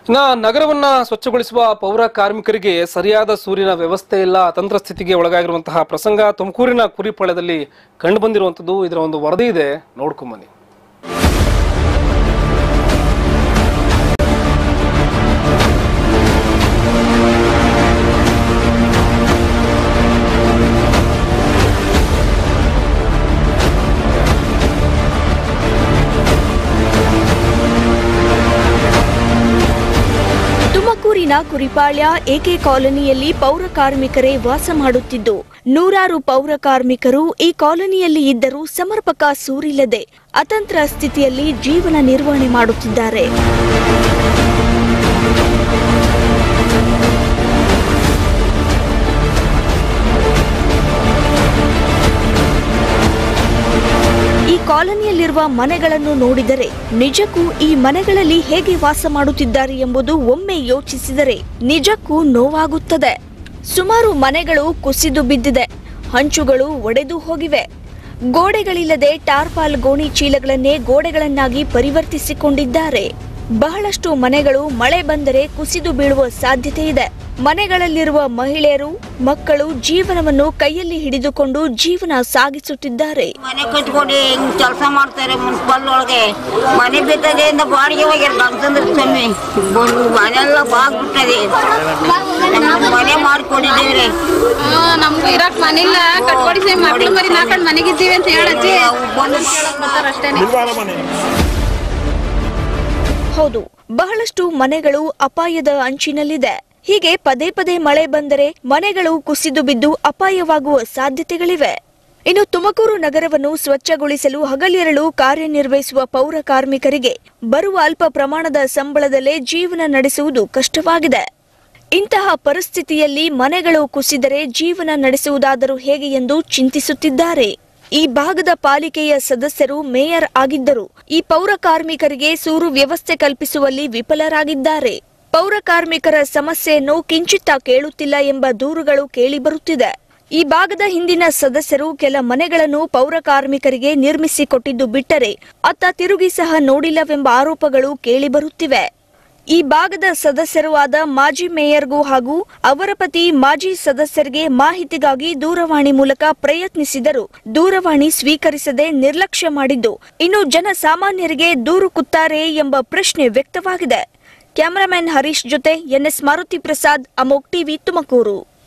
ಇನ್ನ ನಗರವನ್ನ ಸ್ವಚ್ಛಗೊಳಿಸುವ ಪೌರ ಕಾರ್ಮಿಕರಿಗೆ ಸರಿಯಾದ ಸೂರಿನ ವ್ಯವಸ್ಥೆ ಇಲ್ಲ ಅತಂತ್ರ ಸ್ಥಿತಿಗೆ ಒಳಗಾಗಿರುವಂತಹ ಪ್ರಸಂಗ ತುಮಕೂರಿನ ಕುರಿಪಾಳ್ಯದಲ್ಲಿ ಕಂಡು ಬಂದಿರುವಂತದ್ದು ಇದರ ಒಂದು ವರದಿ ಇದೆ ನೋಡ್ಕೊಂಬನ್ನಿ ತುಮಕೂರಿನ ಕುರಿಪಾಳ್ಯ ಎಕೆ ಕಾಲೋನಿಯಲ್ಲಿ ಪೌರ ಕಾರ್ಮಿಕರೇ ವಾಸ ಮಾಡುತ್ತಿದ್ದು ನೂರಾರು ಪೌರ ಕಾರ್ಮಿಕರು ಈ ಕಾಲೋನಿಯಲ್ಲಿ ಇದ್ದರೂ ಸಮರ್ಪಕ ಸೂರಿಲ್ಲದೆ ಅತಂತ್ರ ಸ್ಥಿತಿಯಲ್ಲಿ ಜೀವನ ನಿರ್ವಹಣೆ ಮಾಡುತ್ತಿದ್ದಾರೆ ಈ ಕಾಲೋನಿಯಲ್ಲಿರುವ ಮನೆಗಳನ್ನು ನೋಡಿದರೆ ನಿಜಕ್ಕೂ ಈ ಮನೆಗಳಲ್ಲಿ ಹೇಗೆ ವಾಸ ಮಾಡುತ್ತಿದ್ದಾರೆ ಎಂಬುದು ಒಮ್ಮೆ ಯೋಚಿಸಿದರೆ ನಿಜಕ್ಕೂ ನೋವಾಗುತ್ತದೆ ಸುಮಾರು ಮನೆಗಳು ಕುಸಿದು ಬಿದ್ದಿದೆ ಹಂಚುಗಳು ಒಡೆದು ಹೋಗಿವೆ ಗೋಡೆಗಳಿಲ್ಲದೆ ಟಾರ್ಪಾಲ್ ಗೋಣಿ ಚೀಲಗಳನ್ನೇ ಗೋಡೆಗಳನ್ನಾಗಿ ಪರಿವರ್ತಿಸಿಕೊಂಡಿದ್ದಾರೆ ಬಹಳಷ್ಟು ಮನೆಗಳು ಮಳೆ ಬಂದರೆ ಕುಸಿದು ಬೀಳುವ ಸಾಧ್ಯತೆ ಇದೆ ಮನೆಗಳಲ್ಲಿರುವ ಮಹಿಳೆಯರು ಮಕ್ಕಳು ಜೀವನವನ್ನು ಕೈಯಲ್ಲಿ ಹಿಡಿದುಕೊಂಡು ಜೀವನ ಸಾಗಿಸುತ್ತಿದ್ದಾರೆ ಮನೆ ಕಟ್ಕೊಂಡು ಹಿಂಗ್ ಕೆಲಸ ಮಾಡ್ತಾರೆ ಮುನ್ಸಿಪಲ್ ಒಳಗೆ ಮನೆ ಬಿದ್ದದೆಯಿಂದ ಬಾಡಿಗೆ ಹೋಗ್ಯಾರ ಗಂಗಸಂದ್ರ ಸ್ವಾಮಿ ಬಂದು ಮನೆಲ್ಲ ಬಾಗ್ಬಿಟ್ಟದೆ ನಮ್ಗೆ ಮನೆ ಮಾಡ್ಕೊಂಡಿದ್ದೇವ್ರಿ ಆ, ನಮ್ಗೂ ಇರಕ್ ಮನಿಲ್ಲ ಕಟ್ಕೊಡಿಸಿ ಮಕ್ಳು ಮರಿ ನಾಲ್ಕಂಡ್ ಮನೆಗಿದ್ದೀವಿ ಅಂತ ಹೇಳಜ್ಜಿ ಬಂದು ಅಷ್ಟೇನೆ ಹೌದು ಬಹಳಷ್ಟು ಮನೆಗಳು ಅಪಾಯದ ಅಂಚಿನಲ್ಲಿದೆ ಹೀಗೆ ಪದೇ ಪದೇ ಮಳೆ ಬಂದರೆ ಮನೆಗಳು ಕುಸಿದು ಬಿದ್ದು ಅಪಾಯವಾಗುವ ಸಾಧ್ಯತೆಗಳಿವೆ ಇನ್ನು ತುಮಕೂರು ನಗರವನ್ನು ಸ್ವಚ್ಛಗೊಳಿಸಲು ಹಗಲಿರಳು ಕಾರ್ಯನಿರ್ವಹಿಸುವ ಪೌರ ಕಾರ್ಮಿಕರಿಗೆ ಬರುವ ಅಲ್ಪ ಪ್ರಮಾಣದ ಸಂಬಳದಲ್ಲೇ ಜೀವನ ನಡೆಸುವುದು ಕಷ್ಟವಾಗಿದೆ ಇಂತಹ ಪರಿಸ್ಥಿತಿಯಲ್ಲಿ ಮನೆಗಳು ಕುಸಿದರೆ ಜೀವನ ನಡೆಸುವುದಾದರೂ ಹೇಗೆ ಎಂದು ಚಿಂತಿಸುತ್ತಿದ್ದಾರೆ ಈ ಭಾಗದ ಪಾಲಿಕೆಯ ಸದಸ್ಯರು ಮೇಯರ್ ಆಗಿದ್ದರು ಈ ಪೌರ ಕಾರ್ಮಿಕರಿಗೆ ಸೂರು ವ್ಯವಸ್ಥೆ ಕಲ್ಪಿಸುವಲ್ಲಿ ವಿಫಲರಾಗಿದ್ದಾರೆ ಪೌರ ಕಾರ್ಮಿಕರ ಸಮಸ್ಯೆಯನ್ನು ಕಿಂಚಿತ್ತ ಕೇಳುತ್ತಿಲ್ಲ ಎಂಬ ದೂರುಗಳು ಕೇಳಿಬರುತ್ತಿದೆ ಈ ಭಾಗದ ಹಿಂದಿನ ಸದಸ್ಯರು ಕೆಲ ಮನೆಗಳನ್ನು ಪೌರ ಕಾರ್ಮಿಕರಿಗೆ ನಿರ್ಮಿಸಿಕೊಟ್ಟಿದ್ದು ಬಿಟ್ಟರೆ ಅತ್ತ ತಿರುಗಿ ಸಹ ನೋಡಿಲ್ಲವೆಂಬ ಆರೋಪಗಳು ಕೇಳಿಬರುತ್ತಿವೆ ಈ ಭಾಗದ ಸದಸ್ಯರು ಆದ ಮಾಜಿ ಮೇಯರ್ಗೂ ಹಾಗೂ ಅವರ ಪತಿ ಮಾಜಿ ಸದಸ್ಯರಿಗೆ ಮಾಹಿತಿಗಾಗಿ ದೂರವಾಣಿ ಮೂಲಕ ಪ್ರಯತ್ನಿಸಿದರೂ ದೂರವಾಣಿ ಸ್ವೀಕರಿಸದೆ ನಿರ್ಲಕ್ಷ್ಯ ಮಾಡಿದ್ದು ಇನ್ನು ಜನಸಾಮಾನ್ಯರಿಗೆ ದೂರು ಕುತ್ತಾರೆ ಎಂಬ ಪ್ರಶ್ನೆ ವ್ಯಕ್ತವಾಗಿದೆ ಕ್ಯಾಮರಾಮನ್ ಹರೀಶ್ ಜೊತೆ ಎನ್ಎಸ್ ಮಾರುತಿ ಪ್ರಸಾದ್ ಅಮೋಕ್ ಟಿವಿ ತುಮಕೂರು